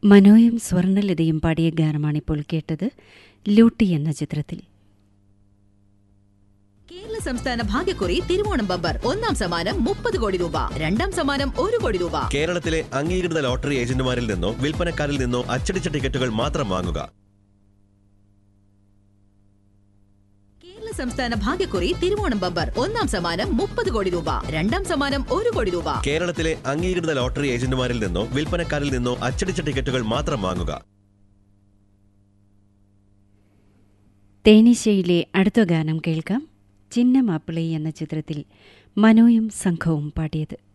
മനോയും സ്വർണലതയും പാടിയ ഗാനമാണിപ്പോൾ കേട്ടത് ലൂട്ടി എന്ന ചിത്രത്തിൽ കേരള സംസ്ഥാന ഭാഗ്യക്കുറി തിരുവോണം ബമ്പർ ഒന്നാം സമ്മാനം മുപ്പത് കോടി രൂപ രണ്ടാം സമ്മാനം ഒരു കോടി രൂപ കേരളത്തിലെ അംഗീകൃത ലോട്ടറി ഏജന്റുമാരിൽ നിന്നോ വിൽപ്പനക്കാരിൽ നിന്നോ അച്ചടിച്ച ടിക്കറ്റുകൾ മാത്രം വാങ്ങുക കേരള സംസ്ഥാന ഭാഗ്യക്കുറി തിരുവോണം ബമ്പർ ഒന്നാം സമ്മാനം മുപ്പത് കോടി രൂപ രണ്ടാം സമ്മാനം ഒരു കോടി രൂപ കേരളത്തിലെ അംഗീകൃത ലോട്ടറി ഏജന്റുമാരിൽ നിന്നോ വിൽപ്പനക്കാരിൽ നിന്നോ അച്ചടിച്ച ടിക്കറ്റുകൾ മാത്രം വാങ്ങുക തേനീശയിലെ അടുത്ത ഗാനം കേൾക്കാം ചിന്ന മാപ്പിളി എന്ന ചിത്രത്തിൽ മനോയും സംഘവും പാടിയത്